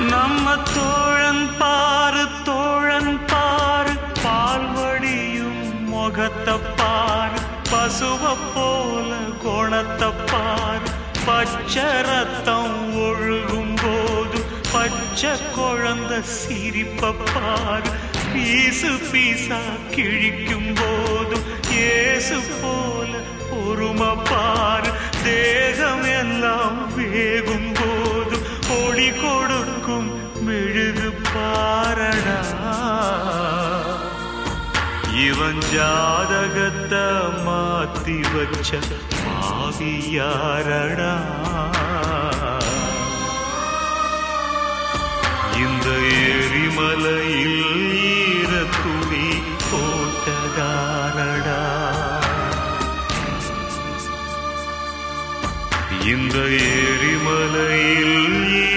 நம்ம தோழன் பாரு தோழன் பாரு பால்வடியும் முகத்தை பாரு பசுவ போல குணத்தை பாரு பச்சை ரத்தம் ஒழுகும் போது பச்சை குழந்தை சிரிப்ப பாரு பீசு பீசா கிழிக்கும் போது ஏசு போல பொறுமை பாரு தேகம் எல்லாம் வேகும் போது ஒளி கொடுக்கும் மெழுகு பாரடா இவன் ஜாதகத்தை மாத்தி வச்ச பாவியாரடா இந்த எரிமலையில் ஈர துணி போட்டதாரடா இந்த எரிமலையில்